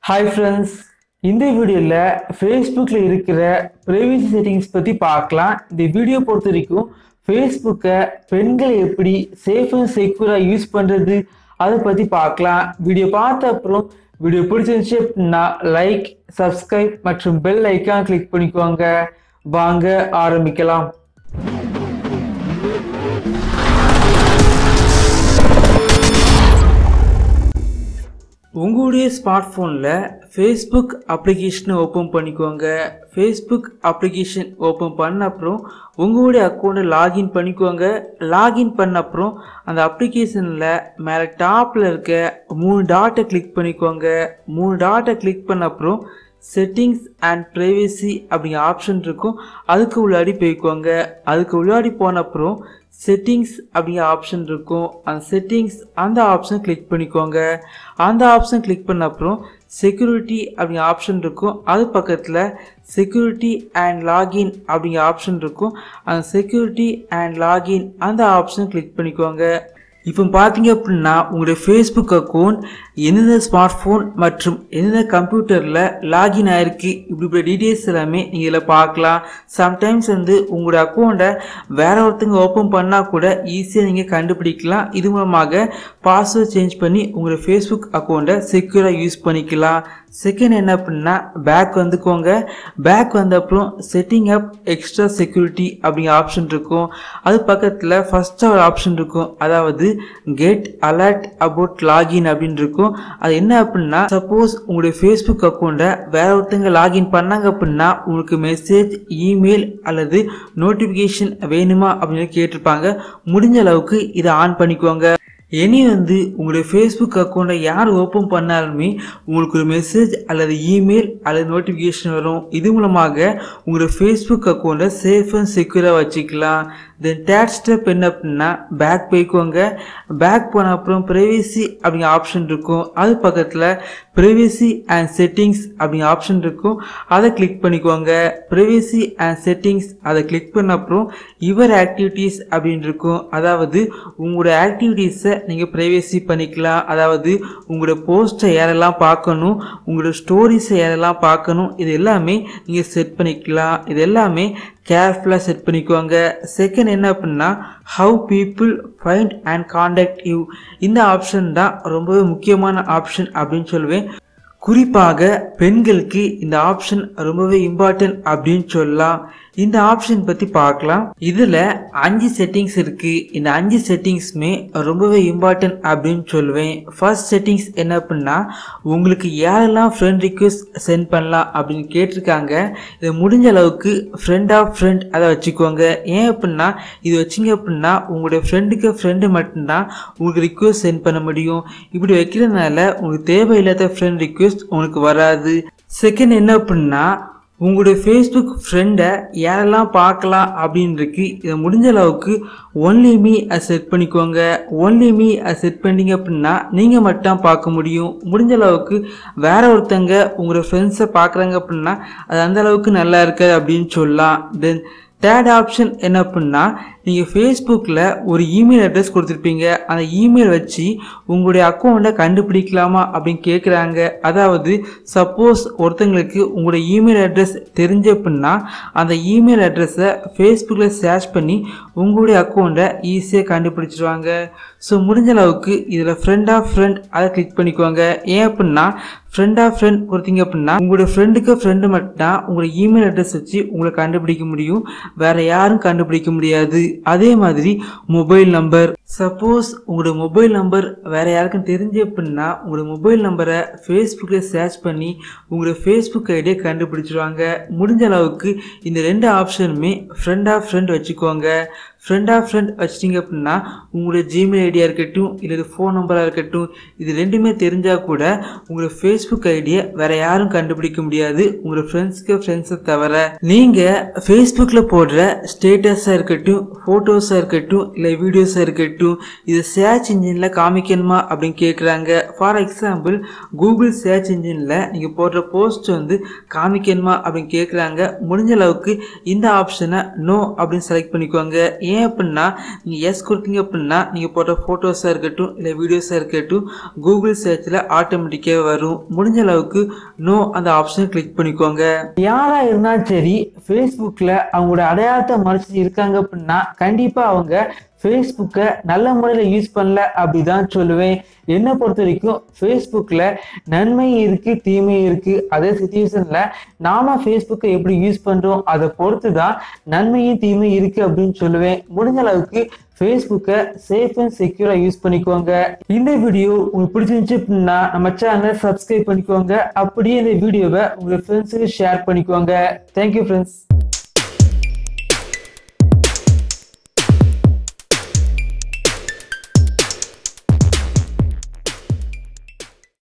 hi friends இந்த வீடியோவில் ஃபேஸ்புக்கில் இருக்கிற ப்ரைவசி செட்டிங்ஸ் பற்றி பார்க்கலாம் இந்த வீடியோ பொறுத்த வரைக்கும் ஃபேஸ்புக்கை பெண்கள் எப்படி சேஃப் அண்ட் செக்யூராக யூஸ் பண்ணுறது அதை பற்றி பார்க்கலாம் வீடியோ பார்த்த அப்புறம் வீடியோ பிடிச்சிருந்துச்சு அப்படின்னா லைக் சப்ஸ்கிரைப் மற்றும் பெல் ஐக்கான் கிளிக் பண்ணிக்கோங்க வாங்க ஆரம்பிக்கலாம் உங்களுடைய ஸ்மார்ட் ஃபோனில் ஃபேஸ்புக் அப்ளிகேஷனை ஓப்பன் பண்ணிக்கோங்க ஃபேஸ்புக் அப்ளிகேஷன் ஓப்பன் பண்ண அப்புறம் உங்களுடைய அக்கௌண்ட்டை லாகின் பண்ணிக்கோங்க லாகின் பண்ண அப்புறம் அந்த அப்ளிகேஷனில் மேலே டாப்பில் இருக்க மூணு டாட்டை கிளிக் பண்ணிக்கோங்க மூணு டாட்டை கிளிக் பண்ண அப்புறம் செட்டிங்ஸ் அண்ட் ப்ரைவசி அப்படிங்கிற ஆப்ஷன் இருக்கும் அதுக்கு உள்ளாடி போய்க்கோங்க அதுக்கு உள்ளாடி போன அப்புறம் செட்டிங்ஸ் அப்படிங்கிற ஆப்ஷன் இருக்கும் அந்த செட்டிங்ஸ் அந்த ஆப்ஷன் கிளிக் பண்ணிக்கோங்க அந்த ஆப்ஷன் கிளிக் பண்ண அப்புறம் செக்யூரிட்டி அப்படிங்கிற ஆப்ஷன் இருக்கும் அது பக்கத்தில் செக்யூரிட்டி அண்ட் லாகின் அப்படிங்கிற ஆப்ஷன் இருக்கும் அந்த செக்யூரிட்டி அண்ட் லாகின் அந்த ஆப்ஷன் கிளிக் பண்ணிக்கோங்க இப்போ பார்த்தீங்க அப்படின்னா உங்களுடைய ஃபேஸ்புக் அக்கௌண்ட் எந்தெந்த ஸ்மார்ட் ஃபோன் மற்றும் எந்தெந்த கம்ப்யூட்டரில் லாகின் ஆயிருக்கு இப்படி இப்படி டீட்டெயில்ஸ் எல்லாமே நீங்கள் இதில் பார்க்கலாம் சம்டைம்ஸ் வந்து உங்களுடைய அக்கௌண்ட்டை வேற ஒருத்தங்க ஓப்பன் பண்ணால் கூட ஈஸியாக நீங்கள் கண்டுபிடிக்கலாம் இது மூலமாக பாஸ்வேர்ட் சேஞ்ச் பண்ணி உங்களுடைய ஃபேஸ்புக் அக்கௌண்ட்டை செக்யூராக யூஸ் பண்ணிக்கலாம் செகண்ட் என்ன அப்படின்னா பேக் வந்துக்கோங்க பேக் வந்த அப்புறம் செட்டிங் அப் எக்ஸ்ட்ரா செக்யூரிட்டி அப்படிங்கிற ஆப்ஷன் இருக்கும் அது பக்கத்தில் ஃபஸ்ட்டாக ஒரு ஆப்ஷன் இருக்கும் அதாவது கெட் அலர்ட் அபவுட் லாகின் அப்படின்னு இருக்கும் அது என்ன அப்படின்னா சப்போஸ் உங்களுடைய ஃபேஸ்புக் அக்கௌண்ட்டை வேற ஒருத்தங்க லாகின் பண்ணாங்க அப்படின்னா உங்களுக்கு மெசேஜ் இமெயில் அல்லது நோட்டிஃபிகேஷன் வேணுமா அப்படின்னு கேட்டிருப்பாங்க முடிஞ்ச அளவுக்கு இதை ஆன் பண்ணிக்கோங்க இனி வந்து உங்களுடைய ஃபேஸ்புக் அக்கௌண்ட்டை யார் ஓப்பன் பண்ணாலுமே உங்களுக்கு ஒரு மெசேஜ் அல்லது இமெயில் அல்லது நோட்டிஃபிகேஷன் வரும் இது மூலமாக உங்களுடைய ஃபேஸ்புக் அக்கௌண்ட்டை சேஃப் அண்ட் செக்யூராக வச்சுக்கலாம் தென் தேர்ட் ஸ்டெப் என்ன அப்படின்னா பேக் போய்க்கோங்க பேக் போன அப்புறம் ப்ரைவேசி அப்படிங்கிற ஆப்ஷன் இருக்கும் அது பக்கத்தில் ப்ரைவேசி அண்ட் செட்டிங்ஸ் அப்படிங்கிற ஆப்ஷன் இருக்கும் அதை கிளிக் பண்ணிக்கோங்க ப்ரைவேசி அண்ட் செட்டிங்ஸ் அதை கிளிக் பண்ண அப்புறம் யுவர் ஆக்டிவிட்டீஸ் அப்படின்னு இருக்கும் அதாவது உங்களோட ஆக்டிவிட்டீஸை நீங்கள் ப்ரைவேசி பண்ணிக்கலாம் அதாவது உங்களோட போஸ்ட்டை யாரெல்லாம் பார்க்கணும் உங்களோட ஸ்டோரிஸை யாரெல்லாம் பார்க்கணும் இது எல்லாமே நீங்கள் செட் பண்ணிக்கலாம் இது எல்லாமே கேர்ஃபுல்லாக செட் பண்ணிக்கோங்க செகண்ட் என்ன அப்படின்னா how people find and contact you இந்த ஆப்ஷன் தான் ரொம்பவே முக்கியமான ஆப்ஷன் அப்படின்னு சொல்லுவேன் குறிப்பாக பெண்களுக்கு இந்த ஆப்ஷன் ரொம்பவே இம்பார்ட்டன்ட் அப்படின்னு சொல்லலாம் இந்த ஆப்ஷன் பற்றி பார்க்கலாம் இதில் அஞ்சு செட்டிங்ஸ் இருக்குது இந்த அஞ்சு செட்டிங்ஸுமே ரொம்பவே இம்பார்ட்டன்ட் அப்படின்னு சொல்லுவேன் ஃபர்ஸ்ட் செட்டிங்ஸ் என்ன அப்படின்னா உங்களுக்கு யாரெல்லாம் ஃப்ரெண்ட் ரிக்வெஸ்ட் சென்ட் பண்ணலாம் அப்படின்னு கேட்டிருக்காங்க இதை முடிஞ்ச அளவுக்கு ஃப்ரெண்ட் ஆஃப் ஃப்ரெண்ட் அதை வச்சுக்கோங்க ஏன் அப்படின்னா இது வச்சிங்க அப்படின்னா உங்களுடைய ஃப்ரெண்டுக்கு ஃப்ரெண்டு மட்டும்தான் உங்களுக்கு ரிக்வெஸ்ட் சென்ட் பண்ண முடியும் இப்படி வைக்கிறதுனால உங்களுக்கு தேவையில்லாத ஃப்ரெண்ட் ரிக்வெஸ்ட் உங்களுக்கு வராது செகண்ட் என்ன அப்படின்னா உங்களுடைய ஃபேஸ்புக் ஃப்ரெண்டை யாரெல்லாம் பார்க்கலாம் அப்படின்னு இருக்கு இதை முடிஞ்ச அளவுக்கு ஒன்லி மீ அதை செட் பண்ணிக்கோங்க ஒன்லி மீ அதை செட் பண்ணிங்க அப்படின்னா நீங்கள் மட்டும் பார்க்க முடியும் முடிஞ்ச அளவுக்கு வேற ஒருத்தங்க உங்களோட ஃப்ரெண்ட்ஸை பார்க்குறாங்க அப்படின்னா அது அந்த அளவுக்கு நல்லா இருக்காது அப்படின்னு சொல்லலாம் தென் தேர்ட் ஆப்ஷன் என்ன அப்படின்னா நீங்கள் ஃபேஸ்புக்கில் ஒரு இமெயில் அட்ரஸ் கொடுத்துருப்பீங்க அந்த இமெயில் வச்சு உங்களுடைய அக்கௌண்ட்டை கண்டுபிடிக்கலாமா அப்படின்னு கேட்குறாங்க அதாவது சப்போஸ் ஒருத்தங்களுக்கு உங்களுடைய இமெயில் அட்ரஸ் தெரிஞ்ச அப்படின்னா அந்த இமெயில் அட்ரஸை ஃபேஸ்புக்கில் சர்ச் பண்ணி உங்களுடைய அக்கௌண்ட்டை ஈஸியாக கண்டுபிடிச்சிருவாங்க ஸோ முடிஞ்ச அளவுக்கு இதில் ஃப்ரெண்ட் ஆஃப் ஃப்ரெண்ட் அதை கிளிக் பண்ணிக்கோங்க ஏன் அப்படின்னா ஃப்ரெண்ட் ஆஃப் ஃப்ரெண்ட் கொடுத்தீங்க அப்படின்னா உங்களோட ஃப்ரெண்டுக்கு ஃப்ரெண்டு மட்டும்தான் உங்களோட இமெயில் அட்ரஸ் வச்சு உங்களை கண்டுபிடிக்க முடியும் வேற யாரும் கண்டுபிடிக்க முடியாது அதே மாதிரி மொபைல் நம்பர் சப்போஸ் உங்களோட மொபைல் நம்பர் வேற யாருக்கும் தெரிஞ்சு அப்படின்னா உங்களோட மொபைல் நம்பரை ஃபேஸ்புக்கில் சர்ச் பண்ணி உங்களோட ஃபேஸ்புக் ஐடியை கண்டுபிடிச்சிருவாங்க முடிஞ்ச அளவுக்கு இந்த ரெண்டு ஆப்ஷனுமே ஃப்ரெண்ட் ஆஃப் ஃப்ரெண்ட் வச்சுக்கோங்க ஃப்ரெண்ட் ஆஃப் ஃப்ரெண்ட் வச்சிட்டிங்க அப்படின்னா உங்களோட ஜிமெயில் ஐடியா இருக்கட்டும் இல்லை ஃபோன் நம்பராக இருக்கட்டும் இது ரெண்டுமே தெரிஞ்சால் கூட உங்களோட ஃபேஸ்புக் ஐடியை வேற யாரும் கண்டுபிடிக்க முடியாது உங்களோட ஃப்ரெண்ட்ஸ்க்கு ஃப்ரெண்ட்ஸை தவிர நீங்கள் ஃபேஸ்புக்கில் போடுற ஸ்டேட்டஸாக இருக்கட்டும் ஃபோட்டோஸாக இருக்கட்டும் இல்லை வீடியோஸாக இருக்கட்டும் இதை சர்ச் இன்ஜினில் காமிக்கணுமா அப்படின்னு கேட்குறாங்க ஃபார் எக்ஸாம்பிள் கூகுள் சர்ச் இன்ஜினில் நீங்கள் போடுற போஸ்ட் வந்து காமிக்கணுமா அப்படின்னு கேட்குறாங்க முடிஞ்ச அளவுக்கு இந்த ஆப்ஷனை நோ அப்படின்னு செலக்ட் பண்ணிக்கோங்க ஏன் அப்படின்னா நீங்கள் எஸ் கொடுத்தீங்க அப்படின்னா நீங்கள் போட்ட ஃபோட்டோஸாக இருக்கட்டும் இல்லை வீடியோஸாக இருக்கட்டும் கூகுள் சர்ச்சில் ஆட்டோமேட்டிக்காக வரும் முடிஞ்ச அளவுக்கு நோ அந்த ஆப்ஷனை கிளிக் பண்ணிக்கோங்க யாராக இருந்தாலும் சரி ஃபேஸ்புக்கில் அவங்களோட அடையாளத்தை மறைச்சி இருக்காங்க அப்படின்னா கண்டிப்பாக அவங்க ஃபேஸ்புக்கை நல்ல முறையில் யூஸ் பண்ணல அப்படிதான் சொல்லுவேன் என்னை பொறுத்த வரைக்கும் ஃபேஸ்புக்கில் நன்மை இருக்குது தீமை இருக்குது அதே சுச்சுவேஷனில் நாம ஃபேஸ்புக்கை எப்படி யூஸ் பண்ணுறோம் அதை பொறுத்து தான் நன்மையும் தீமையும் இருக்குது அப்படின்னு சொல்லுவேன் முடிஞ்ச அளவுக்கு ஃபேஸ்புக்கை சேஃப் அண்ட் செக்யூராக யூஸ் பண்ணிக்கோங்க இந்த வீடியோ உங்களுக்கு பிடிச்சிருந்துச்சு அப்படின்னா நம்ம சேனலை சப்ஸ்கிரைப் பண்ணிக்கோங்க அப்படியே இந்த வீடியோவை உங்கள் ஃப்ரெண்ட்ஸுக்கு ஷேர் பண்ணிக்கோங்க தேங்க்யூ ஃப்ரெண்ட்ஸ்